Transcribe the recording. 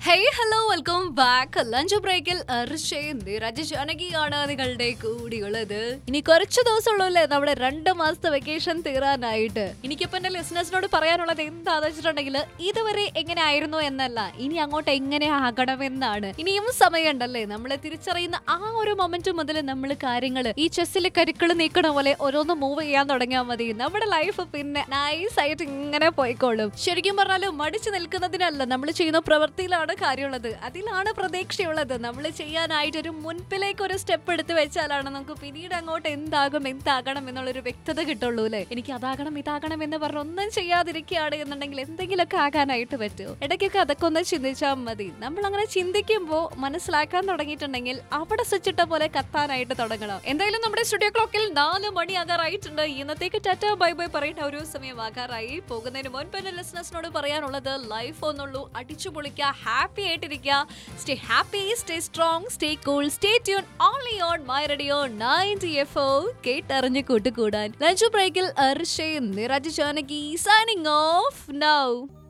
hey hello welcome back lunch ബ്രേക്കിൽ രാജശാനകിയാണ് നിങ്ങളുടെ കൂടിയുള്ളത് ഇനി കുറച്ച് ദിവസമുള്ളൂ അല്ലേ നമ്മുടെ രണ്ട് മാസത്തെ വെക്കേഷൻ തീരാനായിട്ട് എനിക്കിപ്പോ എന്റെ ലിസണേഴ്സിനോട് പറയാനുള്ളത് എന്താന്ന് വെച്ചിട്ടുണ്ടെങ്കിൽ ഇതുവരെ എങ്ങനെ ആയിരുന്നു എന്നല്ല ഇനി അങ്ങോട്ട് എങ്ങനെ ആകണമെന്നാണ് ഇനിയും സമയമുണ്ടല്ലേ നമ്മളെ തിരിച്ചറിയുന്ന ആ ഒരു മൊമെന്റ് മുതൽ നമ്മൾ കാര്യങ്ങൾ ഈ ചെസ്സിൽ കരുക്കൾ നീക്കണ പോലെ ഓരോന്ന് മൂവ് ചെയ്യാൻ തുടങ്ങിയാൽ മതി നമ്മുടെ ലൈഫ് പിന്നെ നൈസ് ആയിട്ട് ഇങ്ങനെ പോയിക്കോളും ശരിക്കും പറഞ്ഞാൽ മടിച്ചു നിൽക്കുന്നതിനല്ല നമ്മൾ ചെയ്യുന്ന പ്രവൃത്തിയിലാണ് കാര്യമുള്ളത് അതിലാണ് പ്രതീക്ഷയുള്ളത് നമ്മൾ ചെയ്യാനായിട്ട് ഒരു മുൻപിലേക്ക് ഒരു സ്റ്റെപ്പ് എടുത്ത് വെച്ചാലാണ് നമുക്ക് പിന്നീട് അങ്ങോട്ട് എന്താകും എന്താകണം എന്നുള്ളൊരു വ്യക്തത കിട്ടുള്ളൂ അല്ലേ എനിക്ക് അതാകണം ഇതാകണം എന്ന് പറഞ്ഞ് ഒന്നും ചെയ്യാതിരിക്കുകയാണ് എന്നുണ്ടെങ്കിൽ എന്തെങ്കിലുമൊക്കെ ആകാനായിട്ട് പറ്റുമോ ഇടയ്ക്കൊക്കെ അതൊക്കെ ഒന്ന് ചിന്തിച്ചാൽ മതി നമ്മൾ അങ്ങനെ ചിന്തിക്കുമ്പോൾ മനസ്സിലാക്കാൻ തുടങ്ങിയിട്ടുണ്ടെങ്കിൽ അവിടെ സ്വിച്ച് ഇട്ട പോലെ കത്താനായിട്ട് തുടങ്ങണം എന്തായാലും നമ്മുടെ സ്റ്റുഡിയോ ക്ലോക്കിൽ നാല് മണിയാകാറായിട്ടുണ്ട് ഇന്നത്തേക്ക് ടാറ്റ ബൈ ബൈ പറയേണ്ട ഒരു സമയം ആകാറായി പോകുന്നതിന് മുൻപ് എന്റെ ലിസണേഴ്സിനോട് പറയാനുള്ളത് ലൈഫ് ഒന്നുള്ളൂ അടിച്ചു പൊളിക്കുക ഹാപ്പി ആയിട്ടിരിക്കുക stay happy stay strong stay cool stay tune only on my radio ninety F O കേട്ടറിഞ്ഞ് കൂട്ടുകൂടാൻ ലഞ്ച് ബ്രേക്കിൽ അർഷയും Neeraj Janaki signing off now